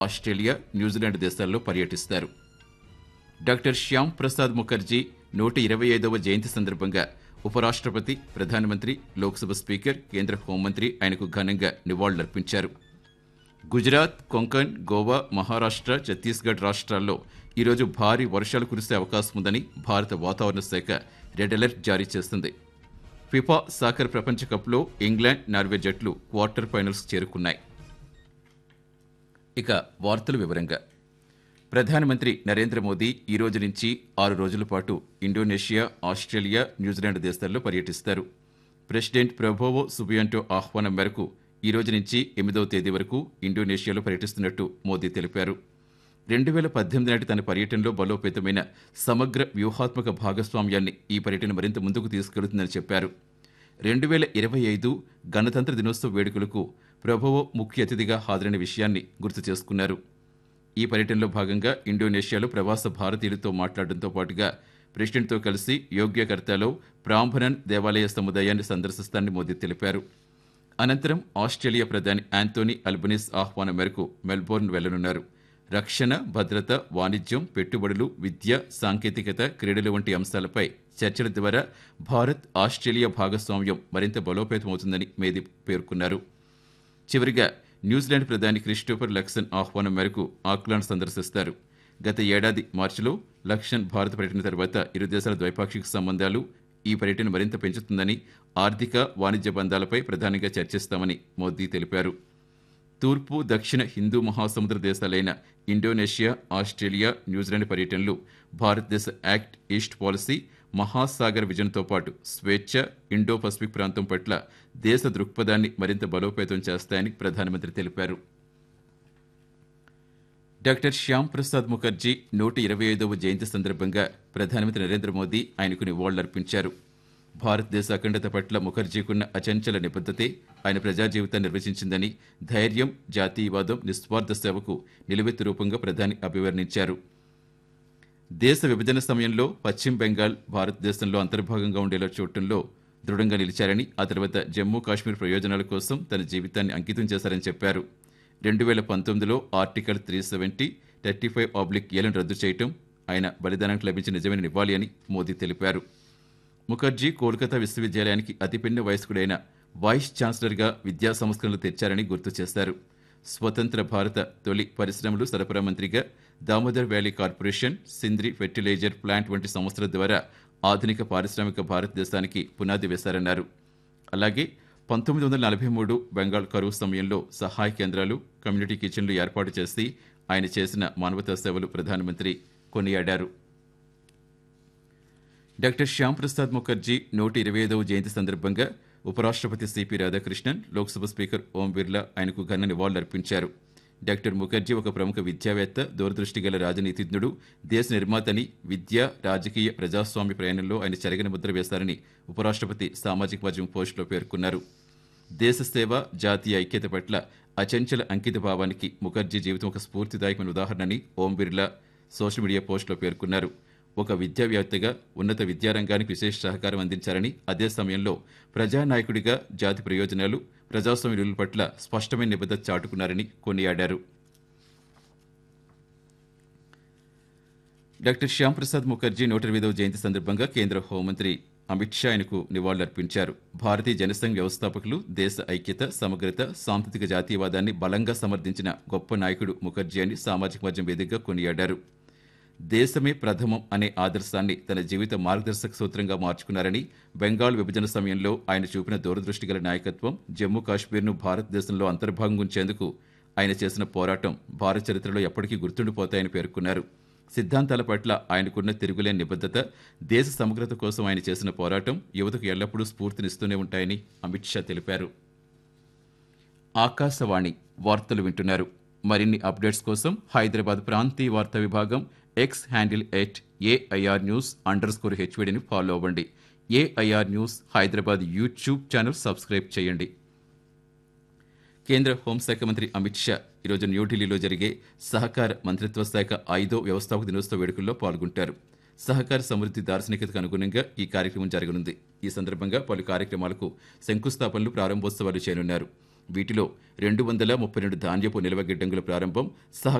Australia New Zealand దేశాల్లో పర్యటిస్తారు doctor Shyam Prasad Mukherjee నూట ఇరవై ఐదవ జయంతి సందర్భంగా ఉపరాష్ట్రపతి ప్రధానమంత్రి లోక్సభ స్పీకర్ కేంద్ర హోంమంత్రి ఆయనకు ఘనంగా నివాళులర్పించారు గుజరాత్ కొంకణ్ గోవా మహారాష్ట్ర ఛత్తీస్గఢ్ రాష్ట్రాల్లో ఈరోజు భారీ వర్షాలు కురిసే అవకాశం ఉందని భారత వాతావరణ శాఖ రెడ్ అలర్ట్ జారీ చేసింది ఫిఫా సాకర్ ప్రపంచ కప్లో ఇంగ్లాండ్ నార్వే జట్లు క్వార్టర్ ఫైనల్స్ చేరుకున్నాయి ఇక వార్తల వివరంగా ప్రధానమంత్రి నరేంద్ర మోదీ ఈ రోజు నుంచి ఆరు రోజుల పాటు ఇండోనేషియా ఆస్ట్రేలియా న్యూజిలాండ్ దేశాల్లో పర్యటిస్తారు ప్రెసిడెంట్ ప్రభోవో సుబియాంటో ఆహ్వానం మేరకు ఈ రోజు నుంచి ఎనిమిదవ తేదీ వరకు ఇండోనేషియాలో పర్యటిస్తున్నట్టు మోదీ తెలిపారు రెండు వేల పద్దెనిమిది నాటి తన పర్యటనలో బలోపేతమైన సమగ్ర వ్యూహాత్మక భాగస్వామ్యాన్ని ఈ పర్యటన మరింత ముందుకు తీసుకెళ్తుందని చెప్పారు రెండు వేల ఇరవై ఐదు గణతంత్ర దినోత్సవ వేడుకలకు ప్రభోవో ముఖ్య అతిథిగా హాజరైన విషయాన్ని గుర్తు చేసుకున్నారు ఈ పర్యటనలో భాగంగా ఇండోనేషియాలో ప్రవాస భారతీయులతో మాట్లాడడంతో పాటుగా ప్రెసిడెంట్తో కలిసి యోగ్యకర్తలో ప్రాంభనన్ దేవాలయ సముదాయాన్ని సందర్శిస్తానని మోదీ తెలిపారు అనంతరం ఆస్ట్రేలియా ప్రధాని యాంతోనీ అల్బనీస్ ఆహ్వానం మేరకు మెల్బోర్న్ వెళ్లనున్నారు రక్షణ భద్రత వాణిజ్యం పెట్టుబడులు విద్య సాంకేతికత క్రీడలు వంటి అంశాలపై చర్చల ద్వారా భారత్ ఆస్ట్రేలియా భాగస్వామ్యం మరింత బలోపేతమవుతుందని మేది పేర్కొన్నారు చివరిగా న్యూజిలాండ్ ప్రధాని క్రిస్టోఫర్ లక్సన్ ఆహ్వానం మేరకు ఆక్లాండ్ సందర్శిస్తారు గత ఏడాది మార్చిలో లక్సన్ భారత పర్యటన తర్వాత ఇరు దేశాల ద్వైపాక్షిక సంబంధాలు ఈ పర్యటన మరింత పెంచుతుందని ఆర్థిక వాణిజ్య బంధాలపై ప్రధానంగా చర్చిస్తామని మోదీ తెలిపారు తూర్పు దక్షిణ హిందూ మహాసముద్ర దేశాలైన ఇండోనేషియా ఆస్ట్రేలియా న్యూజిలాండ్ పర్యటనలు భారతదేశ యాక్ట్ ఈస్ట్ పాలసీ మహాసాగర్ విజన్తో పాటు స్వేచ్ఛ ఇండో పసిఫిక్ ప్రాంతం పట్ల దేశ దృక్పథాన్ని మరింత బలోపేతం చేస్తాయని ప్రధానమంత్రి తెలిపారు డాక్టర్ శ్యామ్ ప్రసాద్ ముఖర్జీ నూట ఇరవై ఐదవ జయంతి సందర్భంగా ప్రధానమంత్రి నరేంద్ర మోదీ ఆయనకు నివాళులర్పించారు భారతదేశ అఖండత పట్ల ముఖర్జీకున్న అచంచల నిబద్ధతే ఆయన ప్రజా జీవితాన్ని నిర్వచించిందని ధైర్యం జాతీయవాదం నిస్వార్థ సేవకు నిలువెత్తు రూపంగా ప్రధాని అభివర్ణించారు దేశ విభజన సమయంలో పశ్చిమ బెంగాల్ భారతదేశంలో అంతర్భాగంగా ఉండేలా చూడటంలో దృఢంగా నిలిచారని ఆ తర్వాత జమ్మూ కాశ్మీర్ ప్రయోజనాల కోసం తన జీవితాన్ని అంకితం చేశారని చెప్పారు రెండు వేల పంతొమ్మిదిలో article three seventy thirty five oblique ఏలను రద్దు చేయటం ఆయన బలిదానానికి లభించిన నిజమైన నివాళి అని మోదీ తెలిపారు ముఖర్జీ కోల్కతా విశ్వవిద్యాలయానికి అతిపిన్న వయస్కుడైన వైస్ ఛాన్సలర్గా విద్యా సంస్కరణలు తెచ్చారని గుర్తు చేశారు స్వతంత్ర భారత తొలి పరిశ్రమలు సరఫరా మంత్రిగా Damodar valley corporation Sindri fertiliser plant వంటి సంస్థల ద్వారా ఆధునిక పారిశ్రామిక భారతదేశానికి పునాది వేశారన్నారు అలాగే పంతొమ్మిది వందల నలభై మూడు బెంగాల్ కరువు సమయంలో సహాయ కేంద్రాలు కమ్యూనిటీ కిచెన్లు ఏర్పాటు చేసి ఆయన చేసిన మానవతా సేవలు ప్రధానమంత్రి కొనియాడారు డాక్టర్ శ్యామ్ ప్రసాద్ ముఖర్జీ నూట ఇరవై ఐదవ జయంతి సందర్భంగా ఉపరాష్ట్రపతి సిపి రాధాకృష్ణన్ లోక్సభ స్పీకర్ ఓం బిర్లా ఆయనకు ఘన నివాళులర్పించారు డాక్టర్ ముఖర్జీ ఒక ప్రముఖ విద్యావేత్త దూరదృష్టి గల రాజనీతిజ్ఞుడు దేశ నిర్మాతని విద్య రాజకీయ ప్రజాస్వామ్య ప్రయాణంలో ఆయన చెరగని ముద్ర వేశారని ఉపరాష్ట్రపతి సామాజిక మాధ్యమం పోస్టులో పేర్కొన్నారు దేశ సేవ జాతీయ ఐక్యత పట్ల అచంచల అంకిత భావానికి ముఖర్జీ జీవితం ఒక స్ఫూర్తిదాయకమైన ఉదాహరణని ఓం బిర్లా సోషల్ మీడియా పోస్టులో పేర్కొన్నారు ఒక విద్యావేత్తగా ఉన్నత విద్యారంగానికి విశేష సహకారం అందించారని అదే సమయంలో ప్రజానాయకుడిగా జాతి ప్రయోజనాలు ప్రజాస్వామ్య విలువల పట్ల స్పష్టమైన నిబద్ధత చాటుకున్నారని కొనియాడారు డాక్టర్ శ్యామ్ ప్రసాద్ ముఖర్జీ నూట ఎనిమిదవ జయంతి సందర్భంగా కేంద్ర హోంమంత్రి అమిత్ షా ఆయనకు నివాళులర్పించారు భారతీయ జనసంఘ్ వ్యవస్థాపకులు దేశ ఐక్యత సమగ్రత సాంస్కృతిక జాతీయవాదాన్ని బలంగా సమర్థించిన గొప్ప నాయకుడు ముఖర్జీ అని సామాజిక మాధ్యమం వేదికగా కొనియాడారు దేశమే ప్రథమం అనే ఆదర్శాన్ని తన జీవిత మార్గదర్శక సూత్రంగా మార్చుకున్నారని బెంగాల్ విభజన సమయంలో ఆయన చూపిన దూరదృష్టి గల నాయకత్వం జమ్మూ కాశ్మీర్ను భారతదేశంలో అంతర్భాగం ఉంచేందుకు ఆయన చేసిన పోరాటం భారత చరిత్రలో ఎప్పటికీ గుర్తుండిపోతాయని పేర్కొన్నారు సిద్ధాంతాల పట్ల ఆయనకున్న తిరుగులేని నిబద్ధత దేశ సమగ్రత కోసం ఆయన చేసిన పోరాటం యువతకు ఎల్లప్పుడూ స్ఫూర్తినిస్తూనే ఉంటాయని అమిత్ షా తెలిపారు ఆకాశవాణి వార్తలు వింటున్నారు మరిన్ని అప్డేట్స్ కోసం హైదరాబాద్ ప్రాంతీయ వార్తా విభాగం X handle at AIR news under score హెచ్వీడిని ఫాలో అవ్వండి AIR news Hyderabad YouTube channel subscribe చేయండి కేంద్ర హోంశాఖ మంత్రి అమిత్ షా ఈరోజు న్యూఢిల్లీలో జరిగే సహకార మంత్రిత్వ శాఖ ఐదో వ్యవస్థాపక దినోత్సవ వేడుకల్లో పాల్గొంటారు సహకార సమృద్ధి దార్శనికతకు అనుగుణంగా ఈ కార్యక్రమం జరగనుంది ఈ సందర్భంగా పలు కార్యక్రమాలకు శంకుస్థాపనలు ప్రారంభోత్సవాలు చేయనున్నారు వీటిలో రెండు వందల ముప్పై రెండు ధాన్యపు నిల్వ గిడ్డంగుల ప్రారంభం సహ